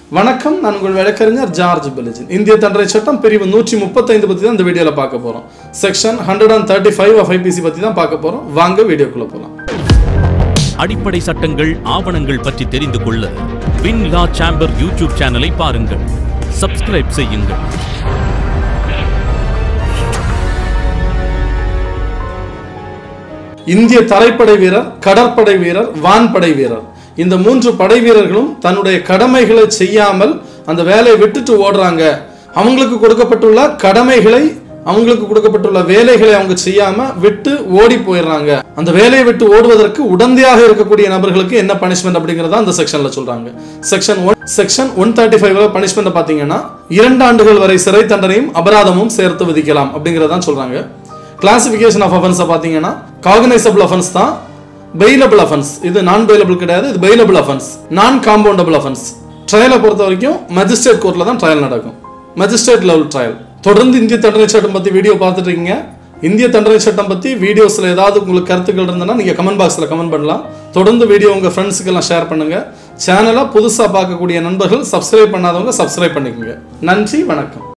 வணக்கம் நான் உங்கள் வழக்கறிஞர் ஜார்ஜ் பெலிஜின் இந்திய தண்டனை சட்டம் பிரிவு நூற்றி முப்பத்தைந்து பற்றி தான் இந்த வீடியோவில் பார்க்க போகிறோம் section hundred and thirty five of IPC பற்றி தான் பார்க்க போகிறோம் வாங்க வீடியோக்குள்ளே போகலாம் அடிப்படை சட்டங்கள் ஆவணங்கள் பற்றி தெரிந்து கொள்ள வின் லா சேம்பர் யூடியூப் சேனலை பாருங்கள் சப்ஸ்கிரைப் செய்யுங்கள் இந்திய தரைப்படை வீரர் கடற்படை வீரர் வான்படை வீரர் இந்த மூன்று படை வீரர்களும் தன்னுடைய கடமைகளை செய்யாமல் அந்த வேலையை விட்டுட்டு ஓடுறாங்க அவங்களுக்கு கொடுக்கப்பட்டுள்ள கடமைகளை அவங்களுக்கு கொடுக்கப்பட்டுள்ள வேலைகளை அவங்க செய்யாம விட்டு ஓடி போயிடுறாங்க அந்த வேலையை விட்டு ஓடுவதற்கு உடந்தையாக இருக்கக்கூடிய நபர்களுக்கு என்ன பனிஷ்மெண்ட் அப்படிங்கறத அந்த செக்ஷன்ல சொல்றாங்க section one section one thirty ஃபைவ்ல பனிஷ்மெண்ட் பாத்தீங்கன்னா இரண்டு ஆண்டுகள் வரை சிறை தண்டனையும் அபராதமும் சேர்த்து விதிக்கலாம் அப்படிங்கறதான் சொல்றாங்க கிளாசிஃபிகேஷன் ஆஃப் அஃபென்ஸை பார்த்தீங்கன்னா காகனைசபிள் அஃபென்ஸ் தான் பெயிலபிள் அஃபென்ஸ் இது நான் பெயிலபிள் கிடையாது இது bailable offence non compoundable offence ட்ரையலை பொறுத்த வரைக்கும் மஜிஸ்ட்ரேட் கோர்ட்டில் தான் ட்ரையல் நடக்கும் மஜிஸ்ட்ரேட் லெவல் ட்ரையல் தொடர்ந்து இந்திய தண்டனை சட்டம் பற்றி வீடியோ பார்த்துட்டு இருக்கீங்க இந்திய தண்டனை சட்டம் பற்றி வீடியோஸில் ஏதாவது உங்களுக்கு கருத்துக்கள் இருந்ததுன்னா நீங்கள் கமெண்ட் பாக்ஸில் கமெண்ட் பண்ணலாம் தொடர்ந்து வீடியோ உங்கள் ஃப்ரெண்ட்ஸுக்கெல்லாம் ஷேர் பண்ணுங்கள் சேனலை புதுசாக பார்க்கக்கூடிய நண்பர்கள் சப்ஸ்கிரைப் பண்ணாதவங்க சப்ஸ்கிரைப் பண்ணிக்கோங்க நன்றி வணக்கம்